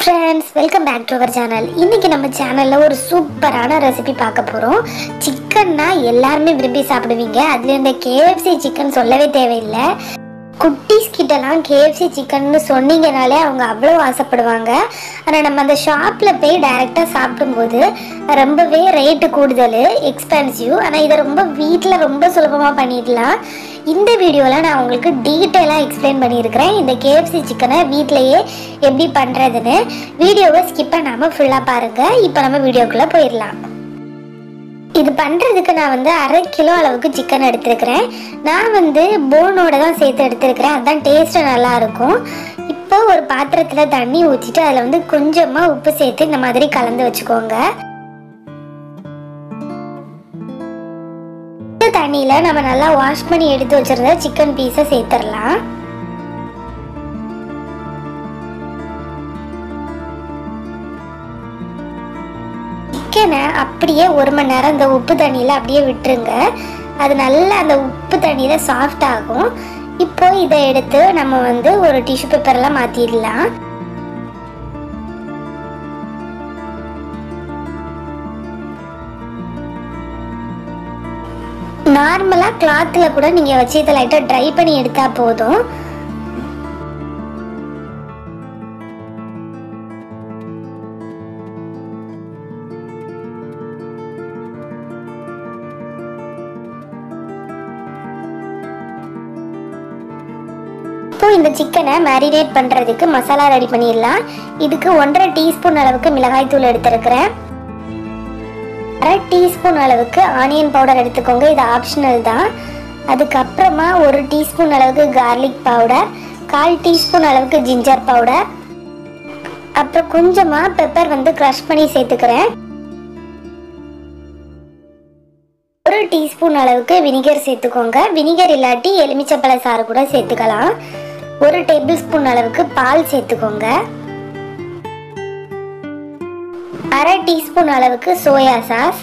friends welcome back to our channel இன்னைக்கு நம்ம சேனலில் ஒரு சூப்பரான ரெசிபி பார்க்க போகிறோம் சிக்கன்னா எல்லாருமே விரும்பி சாப்பிடுவீங்க அதில் இந்த கேஎஃப்சி சிக்கன் சொல்லவே தேவையில்லை குட்டீஸ் கிட்டலாம் கேஎஃப்சி சிக்கன்னு சொன்னீங்கனாலே அவங்க அவ்வளோ ஆசைப்படுவாங்க ஆனால் நம்ம அந்த ஷாப்பில் போய் டைரெக்டாக சாப்பிடும்போது ரொம்பவே ரேட்டு கூடுதல் எக்ஸ்பென்சிவ் ஆனால் இதை ரொம்ப வீட்டில் ரொம்ப சுலபமாக பண்ணிடலாம் இந்த வீடியோவில் நான் உங்களுக்கு டீட்டெயிலாக எக்ஸ்பிளைன் பண்ணியிருக்கிறேன் இந்த கேஎஃப்சி சிக்கனை வீட்டிலையே எப்படி பண்ணுறதுன்னு வீடியோவை ஸ்கிப் பண்ணாமல் ஃபுல்லாக பாருங்கள் இப்போ நம்ம வீடியோக்குள்ளே போயிடலாம் இது பண்ணுறதுக்கு நான் வந்து அரை கிலோ அளவுக்கு சிக்கன் எடுத்திருக்கிறேன் நான் வந்து போனோட தான் சேர்த்து எடுத்திருக்கிறேன் அதுதான் டேஸ்ட்டு நல்லா இருக்கும் இப்போ ஒரு பாத்திரத்தில் தண்ணி ஊற்றிட்டு அதில் வந்து கொஞ்சமாக உப்பு சேர்த்து இந்த மாதிரி கலந்து வச்சுக்கோங்க இந்த தண்ணியில் நம்ம நல்லா வாஷ் பண்ணி எடுத்து வச்சிருந்த சிக்கன் பீஸை சேர்த்துடலாம் சிக்கனை அப்படியே ஒரு மணி நேரம் இந்த உப்பு தண்ணியில் அப்படியே விட்டுருங்க அது நல்லா அந்த உப்பு தண்ணியில் சாஃப்ட் ஆகும் இப்போ இதை எடுத்து நம்ம வந்து ஒரு டிஷ்யூ பேப்பர்லாம் மாற்றிடலாம் நார்மலாக கிளாத்தில் கூட நீங்கள் வச்சு இதை லைட்டாக ட்ரை பண்ணி எடுத்தால் போதும் இப்போ இந்த சிக்கனை மேரினேட் பண்ணுறதுக்கு மசாலா ரெடி பண்ணிடலாம் இதுக்கு ஒன்றரை டீஸ்பூன் அளவுக்கு மிளகாய் தூள் எடுத்திருக்கிறேன் அரை டீஸ்பூன் அளவுக்கு ஆனியன் பவுடர் எடுத்துக்கோங்க இது ஆப்ஷனல் தான் அதுக்கப்புறமா ஒரு டீஸ்பூன் அளவுக்கு கார்லிக் பவுடர் கால் டீஸ்பூன் அளவுக்கு ஜிஞ்சர் பவுடர் அப்புறம் கொஞ்சமாக பெப்பர் வந்து க்ரஷ் பண்ணி சேர்த்துக்கிறேன் ஒரு டீஸ்பூன் அளவுக்கு வினிகர் சேர்த்துக்கோங்க வினிகர் இல்லாட்டி எலுமிச்சப்பழ சாறு கூட சேர்த்துக்கலாம் ஒரு டேபிள் ஸ்பூன் அளவுக்கு பால் சேர்த்துக்கோங்க அரை டீஸ்பூன் அளவுக்கு சோயா சாஸ்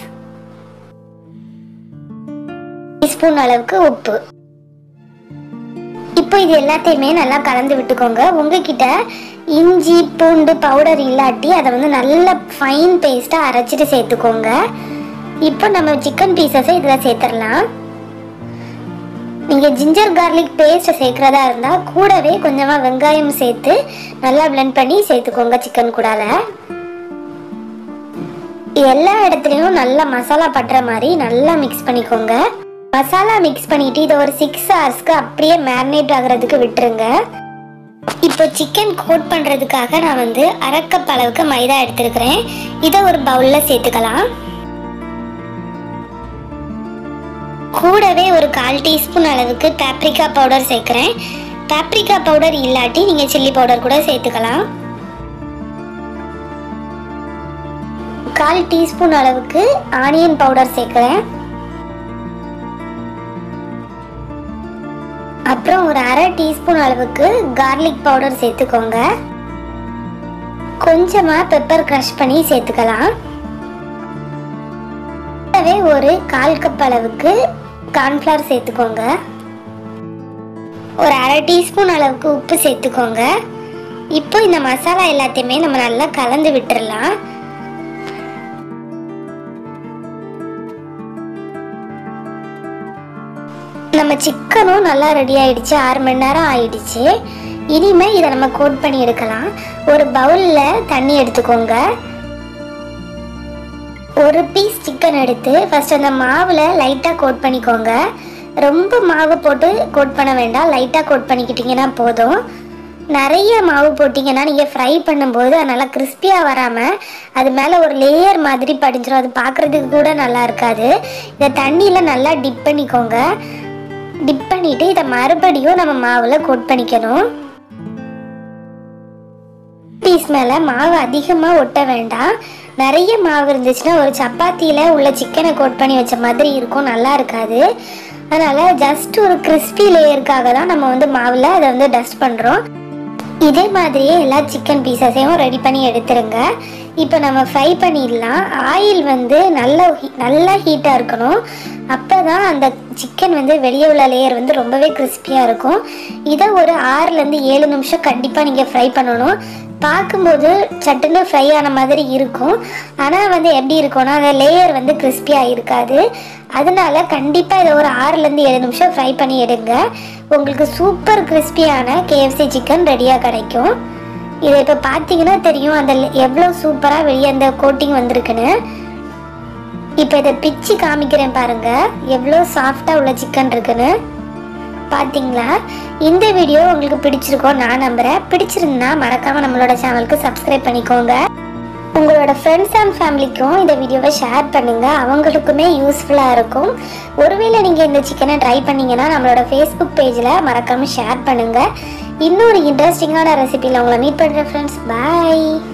டீஸ்பூன் அளவுக்கு உப்பு இப்போ இது எல்லாத்தையுமே நல்லா கலந்து விட்டுக்கோங்க உங்ககிட்ட இஞ்சி பூண்டு பவுடர் இல்லாட்டி அதை வந்து நல்ல ஃபைன் பேஸ்ட்டாக அரைச்சிட்டு சேர்த்துக்கோங்க இப்போ நம்ம சிக்கன் பீசஸை இதில் சேர்த்துடலாம் நீங்கள் ஜிஞ்சர் கார்லிக் பேஸ்ட்டை சேர்க்குறதா இருந்தால் கூடவே கொஞ்சமாக வெங்காயம் சேர்த்து நல்லா பிளெண்ட் பண்ணி சேர்த்துக்கோங்க சிக்கன் கூடால எல்லா இடத்துலையும் நல்லா மசாலா பட்டுற மாதிரி நல்லா மிக்ஸ் பண்ணிக்கோங்க மசாலா மிக்ஸ் பண்ணிட்டு இதை ஒரு சிக்ஸ் ஹவர்ஸ்க்கு அப்படியே மேரினேட் ஆகுறதுக்கு விட்டுருங்க இப்போ சிக்கன் கோட் பண்ணுறதுக்காக நான் வந்து அரை கப் அளவுக்கு மைதா எடுத்திருக்கிறேன் இதை ஒரு பவுலில் சேர்த்துக்கலாம் கூடவே ஒரு கால் டீஸ்பூன் அளவுக்கு பேப்ரிக்கா பவுடர் சேர்க்குறேன் பேப்ரிக்கா பவுடர் இல்லாட்டி நீங்கள் சில்லி பவுடர் கூட சேர்த்துக்கலாம் கால் டீஸ்பூன் அளவுக்கு ஆனியன் பவுடர் சேர்க்குறேன் அப்புறம் ஒரு அரை டீஸ்பூன் அளவுக்கு கார்லிக் பவுடர் சேர்த்துக்கோங்க கொஞ்சமாக பெப்பர் க்ரஷ் பண்ணி சேர்த்துக்கலாம் கூடவே ஒரு கால் கப் அளவுக்கு கார்ன்ஃப்ளவர் சேர்த்துக்கோங்க ஒரு அரை டீஸ்பூன் அளவுக்கு உப்பு சேர்த்துக்கோங்க இப்போ இந்த மசாலா எல்லாத்தையுமே நம்ம நல்லா கலந்து விட்டுறலாம் நம்ம சிக்கனும் நல்லா ரெடி ஆயிடுச்சு ஆறு மணி நேரம் ஆயிடுச்சு இனிமே இதை நம்ம கோட் பண்ணி எடுக்கலாம் ஒரு பவுலில் தண்ணி எடுத்துக்கோங்க ஒரு பீஸ் சிக்கன் எடுத்து ஃபர்ஸ்ட் அந்த மாவில் லைட்டாக கோட் பண்ணிக்கோங்க ரொம்ப மாவு போட்டு கோட் பண்ண வேண்டாம் லைட்டாக கோட் பண்ணிக்கிட்டிங்கன்னா போதும் நிறைய மாவு போட்டிங்கன்னா நீங்கள் ஃப்ரை பண்ணும்போது அது நல்லா கிறிஸ்பியாக வராமல் அது மேலே ஒரு லேயர் மாதிரி படிஞ்சிடும் அது பார்க்குறதுக்கு கூட நல்லா இருக்காது இதை தண்ணியில் நல்லா டிப் பண்ணிக்கோங்க டிப் பண்ணிவிட்டு இதை மறுபடியும் நம்ம மாவில் கோட் பண்ணிக்கணும் பீஸ் மேலே மாவு அதிகமாக ஒட்ட வேண்டாம் நிறைய மாவு இருந்துச்சுன்னா ஒரு சப்பாத்தியில் உள்ள சிக்கனை கோட் பண்ணி வச்ச மாதிரி இருக்கும் நல்லா இருக்காது அதனால் ஜஸ்ட் ஒரு கிறிஸ்பி லேயருக்காக தான் நம்ம வந்து மாவில் அதை வந்து டஸ்ட் பண்ணுறோம் இதே மாதிரியே எல்லா சிக்கன் பீசஸையும் ரெடி பண்ணி எடுத்துருங்க இப்போ நம்ம ஃப்ரை பண்ணிடலாம் ஆயில் வந்து நல்ல ஹீ- நல்லா ஹீட்டாக இருக்கணும் அப்போ தான் அந்த சிக்கன் வந்து வெளியே உள்ள லேயர் வந்து ரொம்பவே கிறிஸ்பியாக இருக்கும் இதை ஒரு ஆறுலேருந்து ஏழு நிமிஷம் கண்டிப்பாக நீங்கள் ஃப்ரை பண்ணணும் பார்க்கும்போது சட்டுன்னு ஃப்ரை ஆன மாதிரி இருக்கும் ஆனால் வந்து எப்படி இருக்கும்னா அந்த லேயர் வந்து கிறிஸ்பியாக இருக்காது அதனால கண்டிப்பாக இதை ஒரு ஆறுலேருந்து ஏழு நிமிஷம் ஃப்ரை பண்ணி எடுங்க உங்களுக்கு சூப்பர் கிறிஸ்பியான கேஎஃப்சி சிக்கன் ரெடியாக கிடைக்கும் இதை இப்போ பார்த்தீங்கன்னா தெரியும் அந்த எவ்வளோ சூப்பராக வெளியே அந்த கோட்டிங் வந்திருக்குன்னு இப்போ இதை பிச்சு காமிக்கிறேன் பாருங்க எவ்வளோ சாஃப்டாக உள்ள சிக்கன் இருக்குன்னு பார்த்தீங்களா இந்த வீடியோ உங்களுக்கு பிடிச்சிருக்கோம் நான் நம்புகிறேன் பிடிச்சிருந்தா மறக்காமல் நம்மளோட சேனலுக்கு சப்ஸ்கிரைப் பண்ணிக்கோங்க உங்களோட ஃப்ரெண்ட்ஸ் அண்ட் ஃபேமிலிக்கும் இந்த வீடியோவை ஷேர் பண்ணுங்க அவங்களுக்குமே யூஸ்ஃபுல்லாக இருக்கும் ஒருவேளை நீங்கள் இந்த சிக்கனை ட்ரை பண்ணீங்கன்னா நம்மளோட ஃபேஸ்புக் பேஜில் மறக்காமல் ஷேர் பண்ணுங்க இன்னொரு இன்ட்ரெஸ்டிங்கான ரெசிபியில் உங்களை மீட் பண்ணுறேன் ஃப்ரெண்ட்ஸ் பாய்